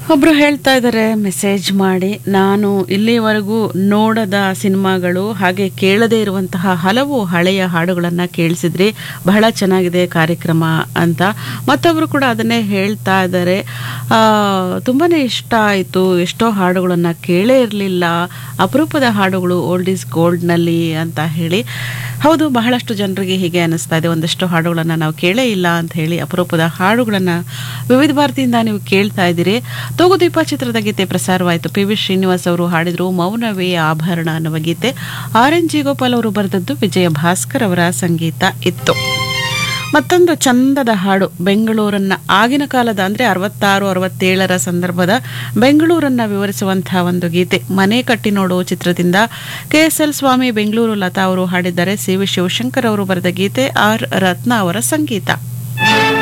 ಒಬ್ರು ಹೇಳ್ತಾ ಇದ್ದಾರೆ ಮೆಸೇಜ್ ಮಾಡಿ ನಾನು ಇಲ್ಲಿವರೆಗೂ ನೋಡದ ಸಿನಿಮಾಗಳು ಹಾಗೆ ಕೇಳದೇ ಇರುವಂತಹ ಹಲವು ಹಳೆಯ ಹಾಡುಗಳನ್ನು ಕೇಳಿಸಿದ್ರಿ ಬಹಳ ಚೆನ್ನಾಗಿದೆ ಕಾರ್ಯಕ್ರಮ ಅಂತ ಮತ್ತೊಬ್ರು ಕೂಡ ಅದನ್ನೇ ಹೇಳ್ತಾ ಇದ್ದಾರೆ ಆ, ತುಂಬಾನೇ ಇಷ್ಟ ಆಯಿತು ಎಷ್ಟೋ ಹಾಡುಗಳನ್ನು ಕೇಳೇ ಇರಲಿಲ್ಲ ಅಪರೂಪದ ಹಾಡುಗಳು ಓಲ್ಡ್ ಈಸ್ ಗೋಲ್ಡ್ನಲ್ಲಿ ಅಂತ ಹೇಳಿ ಹೌದು ಬಹಳಷ್ಟು ಜನರಿಗೆ ಹೀಗೆ ಅನಿಸ್ತಾ ಇದೆ ಒಂದಷ್ಟು ಹಾಡುಗಳನ್ನು ನಾವು ಕೇಳೇ ಇಲ್ಲ ಅಂತ ಹೇಳಿ ಅಪರೂಪದ ಹಾಡುಗಳನ್ನು ವಿವಿಧ ಭಾರತಿಯಿಂದ ನೀವು ಕೇಳ್ತಾ ಇದ್ದೀರಿ ತೂಗುದೀಪ ಚಿತ್ರದ ಗೀತೆ ಪ್ರಸಾರವಾಯಿತು ಪಿ ವಿ ಶ್ರೀನಿವಾಸ್ ಅವರು ಹಾಡಿದ್ರು ಮೌನವೇ ಆಭರಣ ಅನ್ನುವ ಗೀತೆ ಆರ್ ಎನ್ ಜಿ ಗೋಪಾಲ್ ಅವರು ಬರೆದದ್ದು ವಿಜಯ ಭಾಸ್ಕರ್ ಅವರ ಸಂಗೀತ ಇತ್ತು ಮತ್ತೊಂದು ಚಂದದ ಹಾಡು ಬೆಂಗಳೂರನ್ನ ಆಗಿನ ಕಾಲದ ಅಂದ್ರೆ ಅರವತ್ತಾರು ಅರವತ್ತೇಳರ ಸಂದರ್ಭದ ಬೆಂಗಳೂರನ್ನ ವಿವರಿಸುವಂತಹ ಒಂದು ಗೀತೆ ಮನೆ ಕಟ್ಟಿ ನೋಡು ಚಿತ್ರದಿಂದ K S L Swamy Bengaluru Latha ಅವರು ಹಾಡಿದ್ದಾರೆ ಸಿ ವಿ ಶಿವಶಂಕರ್ ಅವರು ಬರೆದ ಗೀತೆ ಆರ್ ರತ್ನ ಅವರ ಸಂಗೀತ